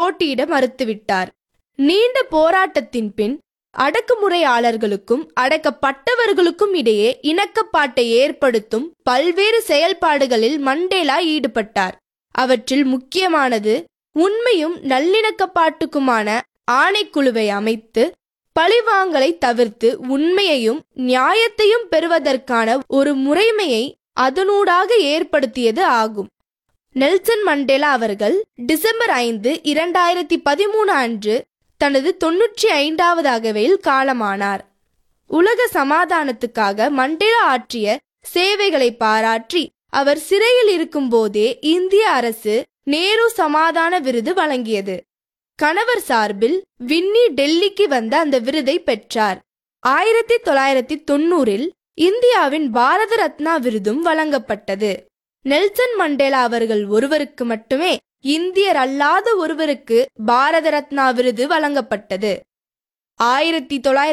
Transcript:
போட்டியிட மறுத்துவிட்டார் நீண்ட போராட்டத்தின் பின் அடக்குமுறையாளர்களுக்கும் அடக்கப்பட்டவர்களுக்கும் இடையே இணக்கப்பாட்டை ஏற்படுத்தும் பல்வேறு செயல்பாடுகளில் மண்டேலா ஈடுபட்டார் அவற்றில் முக்கியமானது உண்மையும் நல்லிணக்கப்பாட்டுக்குமான ஆணைக்குழுவை அமைத்து பழிவாங்கலை தவிர்த்து உண்மையையும் நியாயத்தையும் பெறுவதற்கான ஒரு முறைமையை அதனூடாக ஏற்படுத்தியது ஆகும் நெல்சன் மண்டேலா அவர்கள் டிசம்பர் ஐந்து இரண்டாயிரத்தி பதிமூணு அன்று தனது தொன்னூற்றி ஐந்தாவது அகவையில் காலமானார் உலக சமாதானத்துக்காக மண்டேலா ஆற்றிய சேவைகளை பாராற்றி அவர் சிறையில் இருக்கும்போதே இந்திய அரசு நேரு சமாதான விருது வழங்கியது கணவர் சார்பில் வின்னி டெல்லிக்கு வந்த அந்த விருதை பெற்றார் ஆயிரத்தி தொள்ளாயிரத்தி தொண்ணூறில் இந்தியாவின் பாரத ரத்னா விருதும் வழங்கப்பட்டது நெல்சன் மண்டேலா அவர்கள் ஒருவருக்கு மட்டுமே இந்தியர் அல்லாத ஒருவருக்கு பாரத ரத்னா விருது வழங்கப்பட்டது ஆயிரத்தி தொள்ளாயிரத்தி